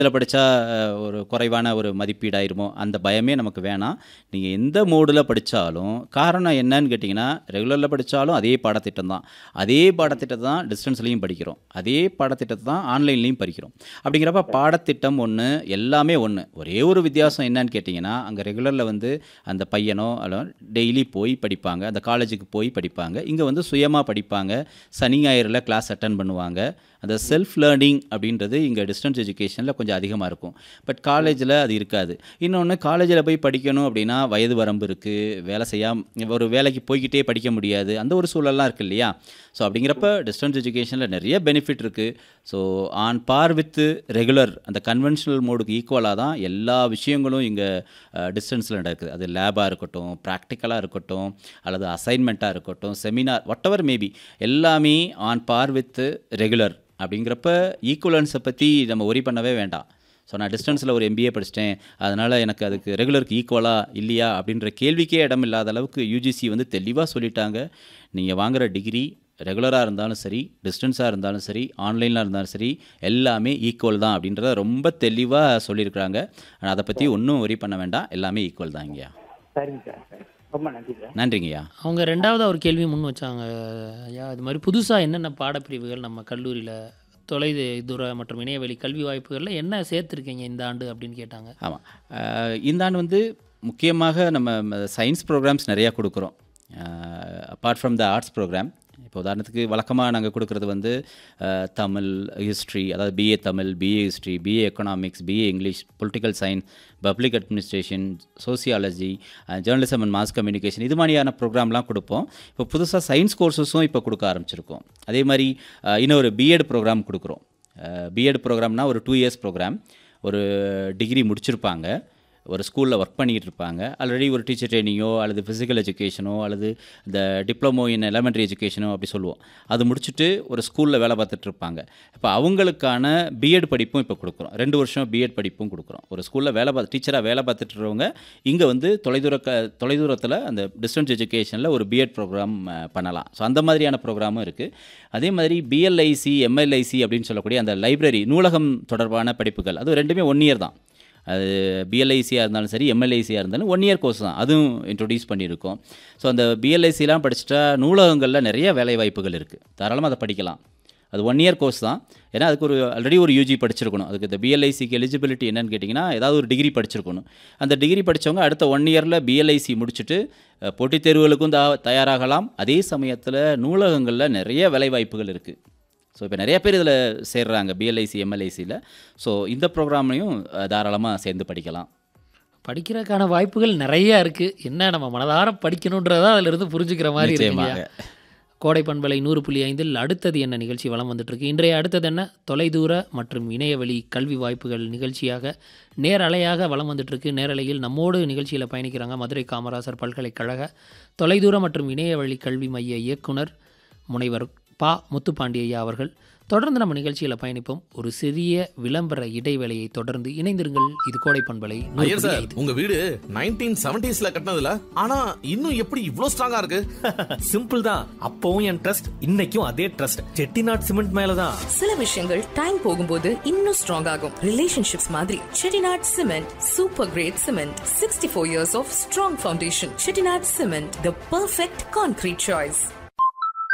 இதில் படித்தா ஒரு குறைவான ஒரு மதிப்பீடாயிருமோ அந்த பயமே நமக்கு வேணாம் நீங்கள் எந்த மோடில் படித்தாலும் காரணம் என்னன்னு கேட்டிங்கன்னா ரெகுலரில் படித்தாலும் அதே பாடத்திட்டம் தான் அதே பாடத்திட்டத்தை தான் டிஸ்டன்ஸ்லேயும் படிக்கிறோம் அதே பாடத்திட்டத்தை தான் ஆன்லைன்லேயும் படிக்கிறோம் அப்படிங்கிறப்ப பாடத்திட்டம் ஒன்று எல்லாமே ஒன்று ஒரே ஒரு வித்தியாசம் என்னன்னு கேட்டிங்கன்னா அங்கே ரெகுலரில் வந்து அந்த பையனோ அல்ல டெய்லி போய் படிப்பாங்க அந்த காலேஜுக்கு போய் படிப்பாங்க இங்கே வந்து சுயமாக படிப்பாங்க சனி ஞாயிறில் கிளாஸ் அட்டன் பண்ணுவாங்க அந்த செல்ஃப் லேர்னிங் அப்படின்றது இங்கே டிஸ்டன்ஸ் எஜுகேஷனில் கொஞ்சம் அதிகமாக இருக்கும் பட் காலேஜில் அது இருக்காது இன்னொன்று காலேஜில் போய் படிக்கணும் அப்படின்னா வயது வரம்பு இருக்குது வேலை செய்யாம ஒரு வேலைக்கு போய்கிட்டே படிக்க முடியாது அந்த ஒரு சூழல்லாம் இருக்குது இல்லையா ஸோ அப்படிங்கிறப்ப டிஸ்டன்ஸ் எஜுகேஷனில் நிறைய பெனிஃபிட் இருக்குது so on par with regular அந்த கன்வென்ஷனல் மோடுக்கு ஈக்குவலாக தான் எல்லா விஷயங்களும் இங்கே டிஸ்டன்ஸில் நடக்குது அது லேபாக இருக்கட்டும் ப்ராக்டிக்கலாக இருக்கட்டும் அல்லது அசைன்மெண்ட்டாக இருக்கட்டும் செமினார் வாட் எவர் மேபி எல்லாமே ஆன் பார் வித் ரெகுலர் அப்படிங்கிறப்ப ஈக்குவலன்ஸை பற்றி நம்ம ஒரி பண்ணவே வேண்டாம் ஸோ நான் டிஸ்டன்ஸில் ஒரு எம்பிஏ படிச்சிட்டேன் அதனால் எனக்கு அதுக்கு ரெகுலருக்கு ஈக்குவலாக இல்லையா அப்படின்ற கேள்விக்கே இடம் இல்லாத அளவுக்கு யூஜிசி வந்து தெளிவாக சொல்லிட்டாங்க நீங்கள் வாங்குகிற டிகிரி ரெகுலராக இருந்தாலும் சரி டிஸ்டன்ஸாக இருந்தாலும் சரி ஆன்லைனில் இருந்தாலும் சரி எல்லாமே ஈக்குவல் தான் அப்படின்றத ரொம்ப தெளிவாக சொல்லியிருக்கிறாங்க ஆனால் அதை பற்றி ஒன்றும் ஒரி பண்ண வேண்டாம் எல்லாமே ஈக்குவல் தான் இங்கேயா சரிங்க சார் சரி ரொம்ப நன்றி சார் நன்றிங்கய்யா அவங்க ரெண்டாவது ஒரு கேள்வி முன் வச்சாங்க ஐயா இது மாதிரி புதுசாக என்னென்ன பாடப்பிரிவுகள் நம்ம கல்லூரியில் தொலை தூர மற்றும் இணையவழி கல்வி வாய்ப்புகளில் என்ன சேர்த்துருக்கீங்க இந்த ஆண்டு அப்படின்னு கேட்டாங்க ஆமாம் இந்த ஆண்டு வந்து முக்கியமாக நம்ம சயின்ஸ் ப்ரோக்ராம்ஸ் நிறையா கொடுக்குறோம் apart from the arts programme இப்போ உதாரணத்துக்கு வழக்கமாக நாங்கள் கொடுக்குறது வந்து அஹ், தமிழ் ஹிஸ்ட்ரி அதாவது B A Tamil B A history B A economics B A English political science public administration sociology journalism and mass communication இது மாதிரியான ப்ரோக்ராம்லாம் கொடுப்போம் இப்போ புதுசாக சயின்ஸ் கோர்சஸும் இப்போ கொடுக்க ஆரம்பிச்சிருக்கோம் அதே மாதிரி அஹ், இன்னொரு பிஎட் ப்ரோக்ராம் கொடுக்குறோம் பிஎட் ப்ரோக்ராம்னா ஒரு டூ இயர்ஸ் ப்ரோக்ராம் ஒரு டிகிரி முடிச்சிருப்பாங்க ஒரு ஸ்கூலில் ஒர்க் பண்ணிக்கிட்டு இருப்பாங்க ஆல்ரெடி ஒரு டீச்சர் ட்ரைனிங்கோ அல்லது ஃபிசிக்கல் எஜுகேஷனோ அல்லது இந்த டிப்ளமோ இன் எலமெண்ட்ரி எஜுகேஷனோ அப்படி சொல்லுவோம் அது முடிச்சுட்டு ஒரு ஸ்கூலில் வேலை பார்த்துட்டு இருப்பாங்க இப்போ அவங்களுக்கான பிஎட் படிப்பும் இப்போ கொடுக்குறோம் ரெண்டு வருஷம் பிஎட் படிப்பும் கொடுக்குறோம் ஒரு ஸ்கூலில் வேலை பார்த்து டீச்சராக வேலை பார்த்துட்டு இருக்கவங்க இங்கே வந்து தொலைதூர க தொலைதூரத்தில் அந்த டிஸ்டன்ஸ் எஜுகேஷனில் ஒரு பிஎட் ப்ரோக்ராம் பண்ணலாம் ஸோ அந்த மாதிரியான ப்ரோக்ராமும் இருக்குது அதே மாதிரி பிஎல்ஐசி எம்எல்ஐசி அப்படின்னு சொல்லக்கூடிய அந்த லைப்ரரி நூலகம் தொடர்பான படிப்புகள் அது ரெண்டுமே ஒன் இயர் தான் அது பிஎல்ஐசியாக இருந்தாலும் சரி எம்எல்ஐசியாக இருந்தாலும் ஒன் இயர் கோர்ஸ் தான் அதுவும் இன்ட்ரொடியூஸ் பண்ணியிருக்கோம் ஸோ அந்த பிஎல்ஐசிலாம் படிச்சுட்டா நூலகங்களில் நிறைய வேலை வாய்ப்புகள் இருக்குது தாராளமாக அதை படிக்கலாம் அது ஒன் இயர் கோர்ஸ் தான் ஏன்னா அதுக்கு ஒரு ஆல்ரெடி ஒரு யூஜி படிச்சிருக்கணும் அதுக்கு இந்த பிஎல்ஐசிக்கு எலிஜிபிலிட்டி என்னன்னு கேட்டிங்கன்னா ஏதாவது ஒரு டிகிரி படிச்சிருக்கணும் அந்த டிகிரி படித்தவங்க அடுத்த ஒன் இயரில் பிஎல்ஐசி முடிச்சுட்டு அஹ், போட்டித் தேர்வுகளுக்கும் தா தயாராகலாம் அதே சமயத்தில் நூலகங்களில் நிறைய வேலை வாய்ப்புகள் இருக்குது ஸோ இப்போ நிறைய பேர் இதில் சேர்றாங்க பிஎல்ஐசி எம்எல்ஐசியில் ஸோ இந்த ப்ரோக்ராம்லையும் தாராளமாக சேர்ந்து படிக்கலாம் படிக்கிறதுக்கான வாய்ப்புகள் நிறைய இருக்குது என்ன நம்ம மனதார படிக்கணுன்றதா அதிலிருந்து புரிஞ்சுக்கிற மாதிரி இருக்கு நிச்சயமாக. இல்லையா? கோடை பண்பலை நூறு புள்ளி ஐந்தில் அடுத்தது என்ன நிகழ்ச்சி வலம் வந்துட்டு இருக்கு இன்றைய அடுத்தது என்ன தொலைதூர மற்றும் இணையவழி கல்வி வாய்ப்புகள் நிகழ்ச்சியாக நேரலையாக வலம் வந்துட்டு இருக்கு நேரலையில் நம்மோடு நிகழ்ச்சியில் பயணிக்கிறாங்க மதுரை காமராசர் பல்கலைக்கழக தொலைதூர மற்றும் இணையவழி கல்வி மைய இயக்குனர் முனைவர் பா முத்துப்பாண்டியையா அவர்கள் தொடர்ந்து நம்ம நிகழ்ச்சியில் பயணிப்போம் ஒரு சிறிய விளம்பர இடைவேளையை தொடர்ந்து இணைந்திருங்கள் இது கோடை பண்பலை நூறு ஐயர் புள்ளி சார் ஐந்து. உங்க வீடு நைன்டீன் செவன்டிஸ்ல கட்டினதுல ஆனா இன்னும் எப்படி இவ்ளோ ஸ்ட்ராங்கா இருக்கு சிம்பிள் தான் அப்பவும் என் ட்ரஸ்ட் இன்னைக்கும் அதே ட்ரஸ்ட் செட்டிநாட் சிமெண்ட் மேலதான் சில விஷயங்கள் டைம் போகும்போது இன்னும் ஸ்ட்ராங் ஆகும் ரிலேஷன்ஷிப்ஸ் மாதிரி Chettinad cement super grade cement sixty four years of strong foundation Chettinad cement the perfect concrete choice